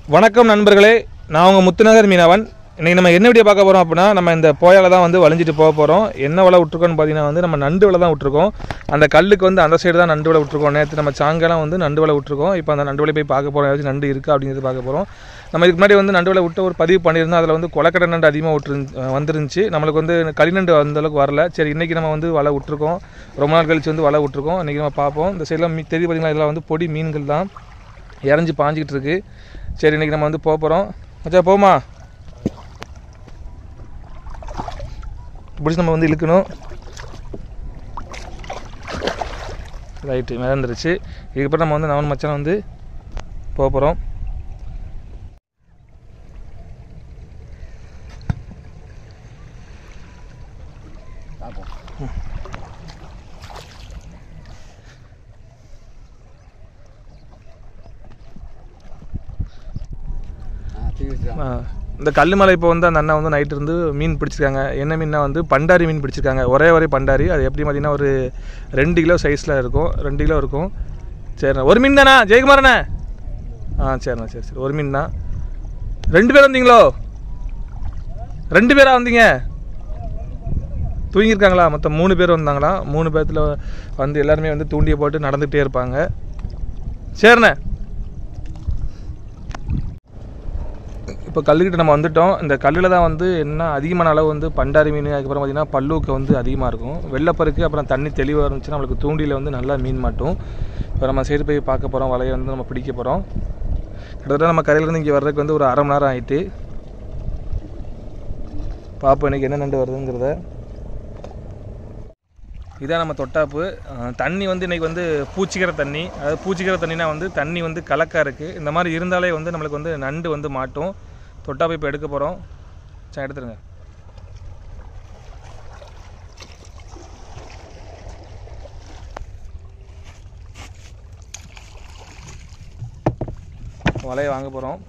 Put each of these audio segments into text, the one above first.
வணக்கம் நண்பர்களே நான் உங்கள் முத்துநகர் மீனவன் இன்றைக்கி நம்ம என்ன வீடியோ பார்க்க போகிறோம் அப்படின்னா நம்ம இந்த போயால தான் வந்து வளைஞ்சிட்டு போக போகிறோம் என்ன வலை விட்ருக்கோன்னு பார்த்தீங்கன்னா வந்து நம்ம நண்டு வலை தான் விட்ருக்கோம் அந்த கல்லுக்கு வந்து அந்த சைடு தான் நண்டு வலை விட்ருக்கோம் நேற்று நம்ம சாயங்காலம் வந்து நண்டு வலை விட்ருக்கோம் இப்போ அந்த நண்டு வலை போய் பார்க்க போகிறோம் ஏதாச்சும் நண்டு இருக்கா அப்படிங்கிறது பார்க்க போகிறோம் நம்ம இதுக்கு முன்னாடி வந்து நண்டு வலை விட்டு ஒரு பதிவு பண்ணியிருந்தோம் அதில் வந்து கொலக்கடை நண்டு அதிகமாக விட்டுரு வந்துருந்துச்சு நம்மளுக்கு வந்து களிநண்டு அந்த அளவுக்கு வரல சரி இன்றைக்கி நம்ம வந்து வலை விட்ருக்கோம் ரொம்ப நாள் கழிச்சு வந்து வலை விட்ருக்கோம் இன்றைக்கி நம்ம பார்ப்போம் இந்த சைடில் மீ தெரியுது பார்த்தீங்களா இதெல்லாம் வந்து பொடி மீன்கள் தான் இறஞ்சி பாஞ்சிக்கிட்டு இருக்கு சரி இன்றைக்கி நம்ம வந்து போக போகிறோம் மச்சா போமா பிடிச்சி நம்ம வந்து இழுக்கணும் ரைட்டு மிதந்துருச்சு இதுக்கப்புறம் நம்ம வந்து நவன் மச்சான் வந்து போக போகிறோம் ஆ, இந்த கல்லுமலை இப்போ வந்து அந்த அண்ணா வந்து நைட் இருந்து மீன் பிடிச்சிருக்காங்க என்ன மீன்னா வந்து பண்டாரி மீன் பிடிச்சிருக்காங்க ஒரே ஒரே பண்டாரி அது எப்படி பார்த்தீங்கன்னா ஒரு ரெண்டு கிலோ சைஸில் இருக்கும் ரெண்டு கிலோ இருக்கும் சரிண்ணா ஒரு மீன் தானே ஜெயக்குமாரண்ணே ஆ சரிண்ணா சரி சரி ஒரு மீன் தான் ரெண்டு பேர் வந்தீங்களோ ரெண்டு பேரா வந்தீங்க தூங்கியிருக்காங்களா மொத்தம் மூணு பேர் வந்தாங்களா மூணு பேர்த்தில் வந்து எல்லாருமே வந்து தூண்டியை போட்டு நடந்துகிட்டே இருப்பாங்க சரிண்ணே இப்போ கல்லுக்கிட்ட நம்ம வந்துட்டோம் இந்த கல்லில் தான் வந்து என்ன அதிகமான அளவு வந்து பண்டாரி மீன் அதுக்கப்புறம் பார்த்திங்கன்னா பல்லுக்கு வந்து அதிகமாக இருக்கும் வெள்ளைப்பருக்கு அப்புறம் தண்ணி தெளிவாக இருந்துச்சுன்னா நம்மளுக்கு தூண்டியில் வந்து நல்லா மீன் மாட்டும் இப்போ நம்ம சைடு போய் பார்க்க போகிறோம் வலையை வந்து நம்ம பிடிக்க போகிறோம் கிட்டத்தட்ட நம்ம கரையிலேருந்து இங்கே வர்றதுக்கு வந்து ஒரு அரை மணி நேரம் ஆயிட்டு பார்ப்போம் இன்றைக்கி என்ன நண்டு வருதுங்கிறத இதான் நம்ம தொட்டாப்பு அஹ் தண்ணி வந்து இன்றைக்கி வந்து பூச்சிக்கிற தண்ணி அதாவது பூச்சிக்கிற தண்ணினா வந்து தண்ணி வந்து கலக்காக இருக்குது இந்த மாதிரி இருந்தாலே வந்து நம்மளுக்கு வந்து நண்டு வந்து மாட்டும் தொட்டாப்பு இப்போ எடுக்க போகிறோம் சரி எடுத்துருங்க வலையை வாங்க போகிறோம்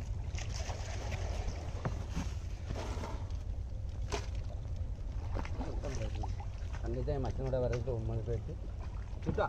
அன்றைக்கி தான் மச்சனோட வரதுக்கு ஒம்பது போயிட்டு சுட்டா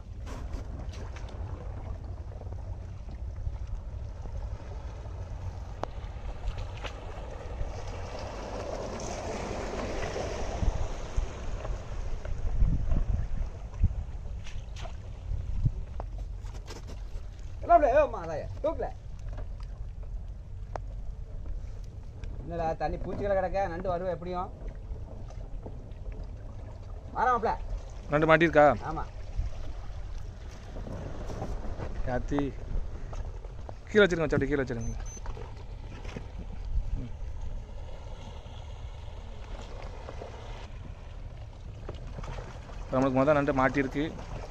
என்னடா தண்ணி பூச்சிகளை கிடக்க நண்டு வருவேன் எப்படியும் வராமப்ல நண்டு மாட்டியிருக்கா ஆமாம் யாத்தி கீழே வச்சிருங்க மச்சான், அப்படியே கீழே வச்சிருங்க ம். இப்ப நம்மளுக்கு முதல் நண்டு மாட்டியிருக்கு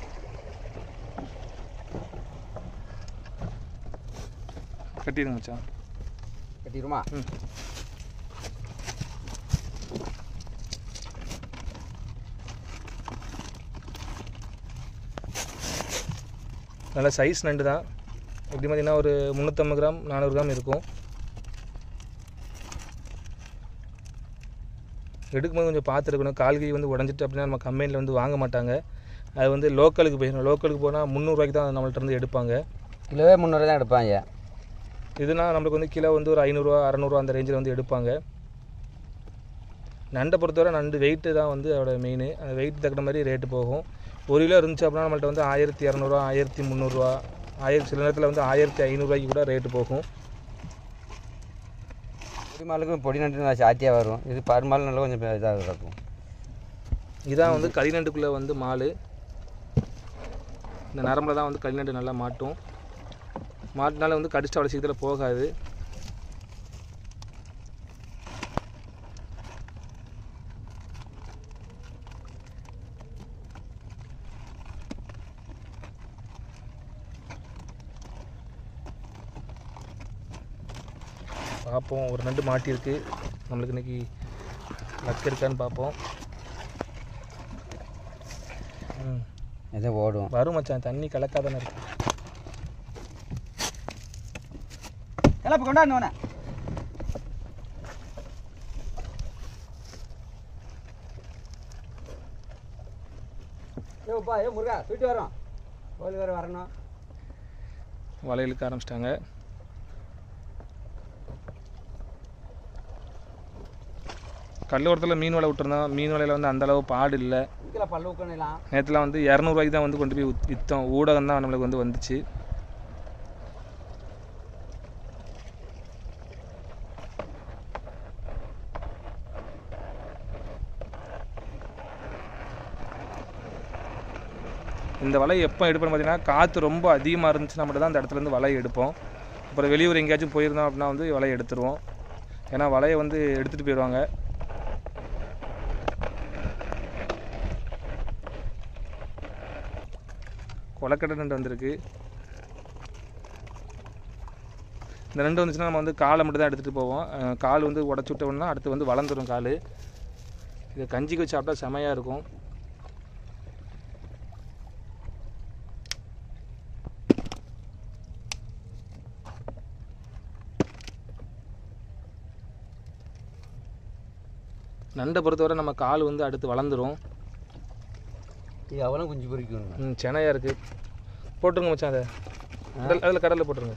கட்டிடுங்க மச்சான் கட்டிடுமா ம். நல்ல சைஸ் நண்டு தான் எப்படி பார்த்தீங்கன்னா ஒரு முந்நூற்றம்பது கிராம் நானூறு கிராம் இருக்கும் எடுக்கும்போது கொஞ்சம் பார்த்துருக்கணும் கால்கை வந்து உடஞ்சிட்டு அப்படின்னா நம்ம கம்பெனியில் வந்து வாங்க மாட்டாங்க அது வந்து லோக்கலுக்கு போயிடணும் லோக்கலுக்கு போனால் முந்நூறுரூவாய்க்கு தான் நம்மள்ட்ட இருந்து எடுப்பாங்க கிலோவே முந்நூறு தான் எடுப்பாங்க இதுனா நம்மளுக்கு வந்து கிலோ வந்து ஒரு ஐநூறுரூவா அறநூறுவா அந்த ரேஞ்சில் வந்து எடுப்பாங்க நண்டை பொறுத்தவரை நண்டு வெயிட்டு தான் வந்து அதோட மெயின் அந்த வெயிட் தகுந்த மாதிரி ரேட்டு போகும் ஒரு கிலோ இருந்துச்சு அப்படின்னா நம்மள்ட்ட வந்து ஆயிரத்தி இரநூறுவா ஆயிரத்தி முந்நூறுரூவா ஆயிரத்தி சில நேரத்தில் வந்து ஆயிரத்தி ஐநூறுரூவாய்க்கு கூட ரேட்டு போகும் பெருமாளுக்கும் பொடி நண்டு நல்லா சாத்தியாக வரும் இது பருமாள் நல்லா கொஞ்சம் இதாக இருக்கும் இதான் வந்து கரிநண்டுக்குள்ளே வந்து மாலு இந்த நரம்பில் தான் வந்து கரிநண்டு நல்லா மாட்டும் மாட்டினால வந்து கடிச்சிட்டு அவ்வளோ சீக்கிரத்தில் போகாது பார்ப்போம் ஒரு நண்டு மாட்டியிருக்கு நம்மளுக்கு இன்னைக்கு லக் இருக்கான்னு பார்ப்போம் ம் எதோ ஓடும் வரும் மச்சான் தண்ணி கலக்காதானே இருக்கு கிளப்பு கொண்டாடுனோண்ணே ஏப்பா ஏ முருகா போயிட்டு வரோம் கோயில் வேறு வரணும் வலை இழுக்க ஆரம்பிச்சிட்டாங்க கல்லோரத்தில் மீன் வலை விட்டுருந்தோம் மீன் வலையில் வந்து அந்த அளவு பாடு இல்லை இதுல பல்லு உட்காந்துலாம் நேற்றுலாம் வந்து இரநூறுவாய்க்கு தான் வந்து கொண்டு போய் வித்- விற்றோம் ஊடகம் தான் நம்மளுக்கு வந்து வந்துச்சு இந்த வலை எப்போ எடுப்போம்னு பார்த்தீங்கன்னா காற்று ரொம்ப அதிகமாக இருந்துச்சுன்னா மட்டும் தான் அந்த இடத்துல இருந்து வலையை எடுப்போம் அப்புறம் வெளியூர் எங்கேயாச்சும் போயிருந்தோம் அப்படின்னா வந்து வலையை எடுத்துருவோம் ஏன்னா வலையை வந்து எடுத்துகிட்டு போயிடுவாங்க கொலக்கட்டை நண்டு வந்திருக்கு இந்த நண்டு வந்துச்சுன்னா நம்ம வந்து காலை மட்டும் தான் எடுத்துகிட்டு போவோம் அஹ் கால் வந்து உடச்சி விட்டோம்னா அடுத்து வந்து வளர்ந்துடும் கால் இதை கஞ்சிக்கு வச்சு சாப்பிட்டா செமையாக இருக்கும் நண்டை பொறுத்தவரை நம்ம கால் வந்து அடுத்து வளர்ந்துரும் இது அவளும் குஞ்சு பொறிக்கணும் ம் சென்னையாக இருக்குது போட்டுருங்க மச்சான் அதை கடல் அதில் கடலில் போட்டுருங்க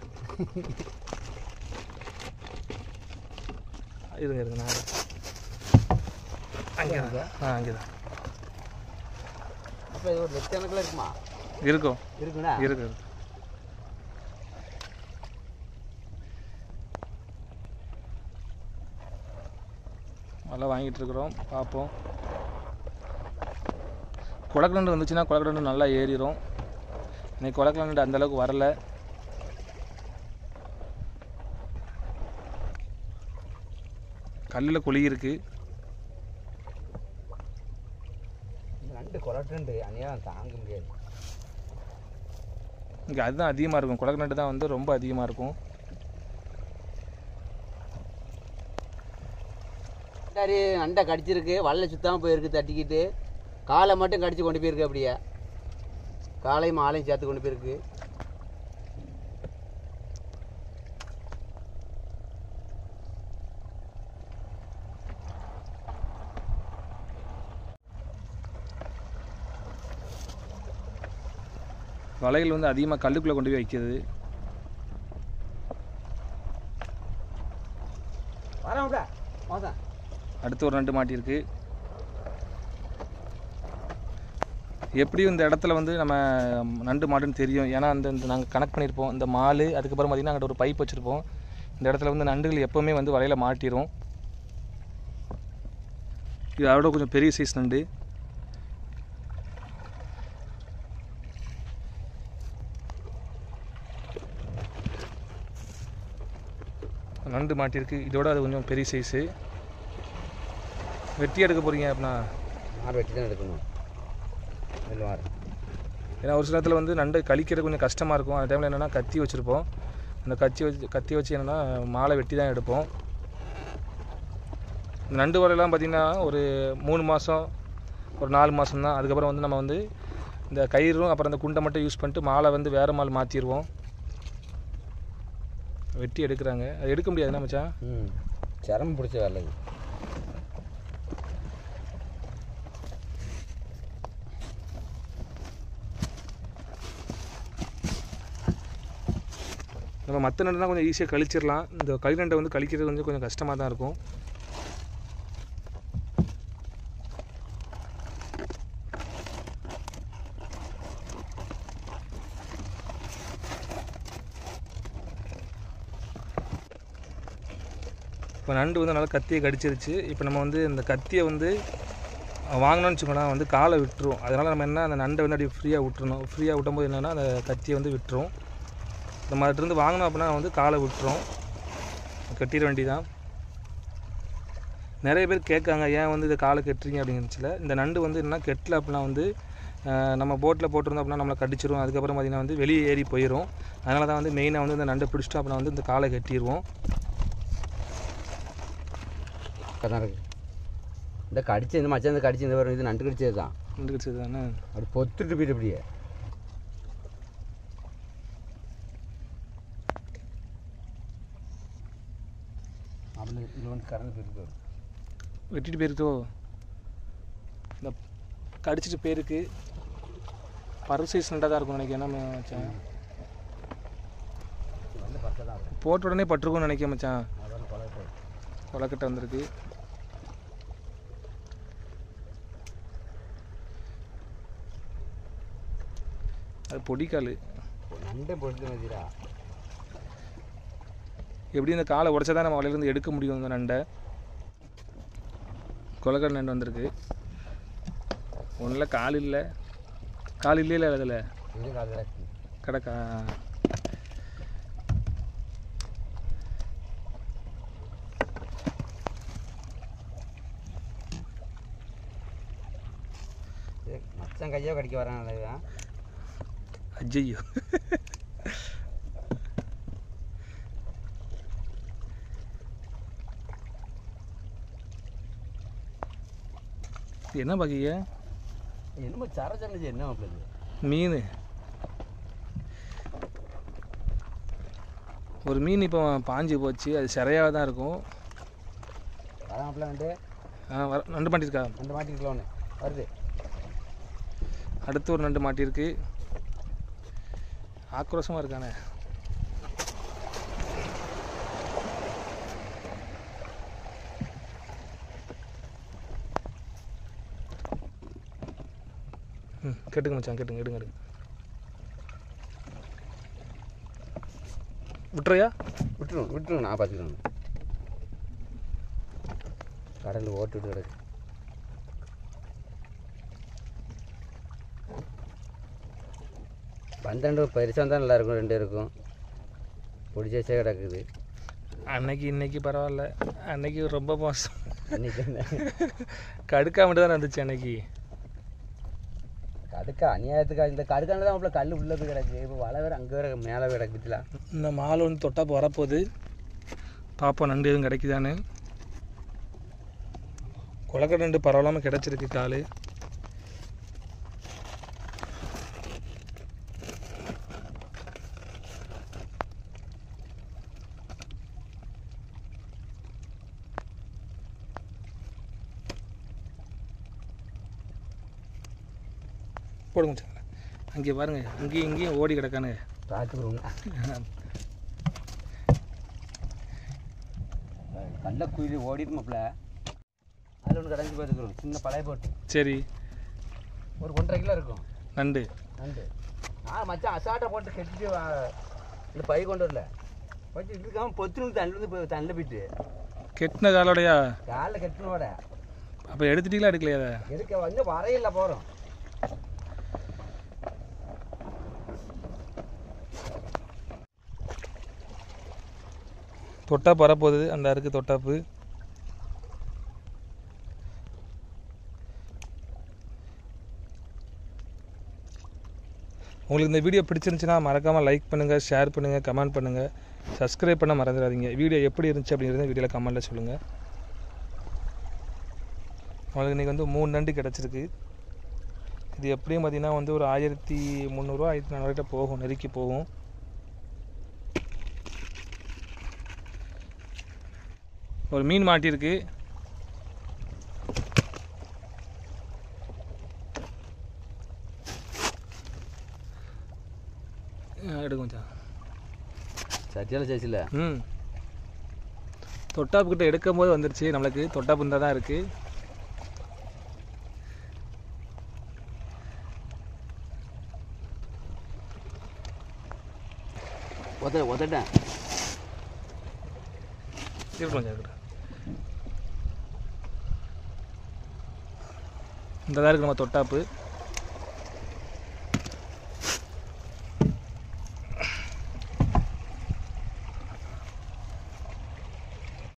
இருங்க இருங்க நான் அங்கே ஆ அங்கே தான் அப்போ இது ஒரு லட்சக்கணக்கில் இருக்குமா இருக்கும் இருக்குண்ணா இருக்கு இருக்கு நல்லா வாங்கிட்டு இருக்கிறோம் பார்ப்போம் குளக்கலண்டு வந்துச்சுன்னா குளக்கலண்டு நல்லா ஏறிடும் இன்னைக்கு குளக்கலண்டு அந்த அளவுக்கு வரல கல்லில் குழி இருக்கு இந்த நண்டு கொலட்டுண்டு அநியாயம் தாங்க முடியாது இங்கே அதுதான் அதிகமாக இருக்கும் குளக்கலண்டு தான் வந்து ரொம்ப அதிகமாக இருக்கும் சரி நண்டை கடிச்சிருக்கு வல்ல சுத்தாமல் போயிருக்கு தட்டிக்கிட்டு காலை மட்டும் கடிச்சு கொண்டு போயிருக்கு அப்படியே காலையும் மாலையும் சேர்த்து கொண்டு போயிருக்கு வலைகள் வந்து அதிகமாக கல்லுக்குள்ளே கொண்டு போய் வைக்கிறது வரேன் மோசம் அடுத்து ஒரு நண்டு மாட்டியிருக்கு எப்படியும் இந்த இடத்துல வந்து நம்ம நண்டு மாடுன்னு தெரியும் ஏன்னா அந்த இந்த நாங்கள் கனெக்ட் பண்ணியிருப்போம் இந்த மாலு அதுக்கப்புறம் பார்த்திங்கன்னா அங்கிட்ட ஒரு பைப் வச்சுருப்போம் இந்த இடத்துல வந்து நண்டுகள் எப்போவுமே வந்து வலையில் மாட்டிரும் இது அதோட கொஞ்சம் பெரிய சைஸ் நண்டு நண்டு மாட்டியிருக்கு இதோட அது கொஞ்சம் பெரிய சைஸு வெட்டி எடுக்க போகிறீங்க அப்படின்னா மாடு வெட்டி தான் எடுக்கணும் இல்லை மாறு ஏன்னா ஒரு சில இடத்துல வந்து நண்டு கழிக்கிறது கொஞ்சம் கஷ்டமாக இருக்கும் அந்த டைமில் என்னென்னா கத்தி வச்சுருப்போம் அந்த கத்தி வச்சு கத்தி வச்சு என்னென்னா மாலை வெட்டி தான் எடுப்போம் இந்த நண்டு வலையெல்லாம் பார்த்திங்கன்னா ஒரு மூணு மாதம் ஒரு நாலு மாதம் தான் அதுக்கப்புறம் வந்து நம்ம வந்து இந்த கயிறும் அப்புறம் அந்த குண்டை மட்டும் யூஸ் பண்ணிட்டு மாலை வந்து வேறு மால் மாற்றிடுவோம் வெட்டி எடுக்கிறாங்க அது எடுக்க முடியாதுண்ணா மச்சான் ம் சிரமம் பிடிச்ச வேலை இது நம்ம மற்ற நண்டுனா கொஞ்சம் ஈஸியாக கழிச்சிடலாம் இந்த கழிநண்டை வந்து கழிக்கிறது வந்து கொஞ்சம் கஷ்டமாக தான் இருக்கும் இப்போ நண்டு வந்து நல்லா கத்தியை கடிச்சிருச்சு இப்போ நம்ம வந்து இந்த கத்தியை வந்து வாங்கினோன்னு வச்சுக்கோங்களேன் வந்து காலை விட்டுரும் அதனால் நம்ம என்ன அந்த நண்டை வந்து அப்படியே ஃப்ரீயாக விட்டுறணும் ஃப்ரீயாக விட்டும்போது என்னென்னா அந்த கத்தியை வந்து விட்டுரும் நம்ம இருந்து வாங்கினோம் அப்படின்னா வந்து காலை விட்டுரும் கட்டிட வேண்டியதான் நிறைய பேர் கேட்காங்க ஏன் வந்து இதை காலை கட்டுறீங்க அப்படிங்கிறச்சுல இந்த நண்டு வந்து என்ன கெட்டல அப்படின்னா வந்து அஹ், நம்ம போட்டில் போட்டிருந்தோம் அப்படின்னா நம்மளை கடிச்சிரும் அதுக்கப்புறம் பார்த்திங்கன்னா வந்து வெளியே ஏறி போயிடும் அதனால தான் வந்து மெயினாக வந்து இந்த நண்டை பிடிச்சிட்டோம் அப்படின்னா வந்து இந்த காலை கட்டிடுவோம் தான் இருக்கு இந்த கடிச்சு இந்த மச்சான் இந்த கடிச்சு இந்த வரும் இது நண்டு கடிச்சது தான் நண்டு கடிச்சது தானே அப்படி பொத்துட்டு போயிட்டு அப்படியே அப்படி இது வந்து கறந்து போயிருக்கு வெட்டிட்டு போயிருக்கோ இந்த கடிச்சிட்டு போயிருக்கு பரு சைஸ் நண்டாக தான் இருக்கும் நினைக்கிறேன் என்ன மச்சான் வந்து பக்கம் தான் இருக்கும் போட்ட உடனே பட்டிருக்கும்னு நினைக்கிறேன் மச்சான் அதான் பழக்கம் கொலக்கட்டை வந்திருக்கு அது பொடிக்கால் நண்டே பொறுத்து மதிரா எப்படி இந்த காலை உடச்சா தான் நம்ம வலையிலேருந்து எடுக்க முடியும் இந்த நண்டை கொலக்கடை நண்டு வந்திருக்கு ஒன்றில் கால் இல்லை கால் இல்லையில அதில் இது கால் கிடக்கு கிடக்கா ஏய், மச்சான் கையோ கடிக்க வரான் அஜய்யோ இது என்ன பாக்கிய என்னமோ சர சொன்னது என்ன மாப்பிள்ளை மீன் ஒரு மீன் இப்போ பாஞ்சு போச்சு அது சிறையாக தான் இருக்கும் அதான் மாப்பிள்ளை நண்டு ஆ வர நண்டு மாட்டியிருக்கா நண்டு மாட்டிக்கலாம் ஒன்று வருது அடுத்து ஒரு நண்டு மாட்டியிருக்கு ஆக்ரோஷமாக இருக்கானே ம் கேட்டுங்க மச்சான் கேட்டுங்க எடுங்க எடுங்க விட்டுறையா விட்டுருவோம் விட்டுருவோம் நான் பார்த்துக்கிறேன் கடலில் ஓட்டு விட்டு கிடக்கு பந்தண்டு பெருசாக தான் நல்லா இருக்கும் ரெண்டு இருக்கும் பிடிச்சே கிடக்குது அன்னைக்கு இன்னைக்கு பரவாயில்ல அன்னைக்கு ரொம்ப மோசம் இன்னைக்கு என்ன கடுக்கா மட்டும் தான் வந்துச்சு அன்னைக்கு கடுக்கா அநியாயத்துக்கா இந்த கடுக்கான தான் அவ்வளோ கல் உள்ள போய் கிடக்கு இப்போ வலை வேறு அங்கே வேறு மேலே கிடக்கு பத்திலா இந்த மால் ஒன்று தொட்டா இப்போ வரப்போகுது பாப்போம் நண்டு எதுவும் கிடைக்குதான்னு குளக்கடை நண்டு பரவாயில்லாமல் கிடச்சிருக்கு கால் போடுங்க சார் அங்கே பாருங்க அங்கேயும் இங்கேயும் ஓடி கிடக்கானுங்க பார்த்துக்குறோங்க கல்ல குயிலி ஓடிட்டு மாப்பிள்ள அதில் ஒன்று கடைஞ்சி பார்த்துக்குறோம் சின்ன பழைய போட்டு சரி ஒரு ஒன்றரை கிலோ இருக்கும் நண்டு நண்டு நான் மச்சான் அசாட்டை போட்டு கட்டிட்டு வா- இந்த பை கொண்டு வரல வச்சு இருக்காம பொத்துனு தண்ணில் போய் தண்ணில் போயிட்டு கெட்டின காலோடையா காலில் கட்டினோட அப்போ எடுத்துட்டீங்களா எடுக்கலையா அதை எடுக்க வந்து வரையில போகிறோம் தொட்டாப்பு வரப்போகுது அந்த அருக்கு தொட்டாப்பு உங்களுக்கு இந்த வீடியோ பிடிச்சிருந்துச்சுன்னா மறக்காமல் லைக் பண்ணுங்கள் ஷேர் பண்ணுங்கள் கமெண்ட் பண்ணுங்கள் சப்ஸ்கிரைப் பண்ண மறந்துடாதீங்க வீடியோ எப்படி இருந்துச்சு அப்படிங்கிறத வீடியோவில் கமெண்ட்டில் சொல்லுங்கள் உங்களுக்கு இன்றைக்கி வந்து மூணு நண்டு கிடச்சிருக்கு இது எப்படியும் பார்த்தீங்கன்னா வந்து ஒரு ஆயிரத்தி முந்நூறுரூவா ஆயிரத்தி நானூறுகிட்ட போகும் நெருக்கி போகும் ஒரு மீன் மாட்டியிருக்கு ஆ, எடுங்க கொஞ்சம் சத்தியால சேச்சில்ல ம் தொட்டாப்பு கிட்ட எடுக்கும் போது வந்துருச்சு நம்மளுக்கு தொட்டாப்பு இருந்தால் தான் இருக்குது ஒத்த ஒத்தட்டேன் இருக்கட்டும் கொஞ்சம் இருக்கட்டும் இந்த தான் இருக்குது நம்ம தொட்டாப்பு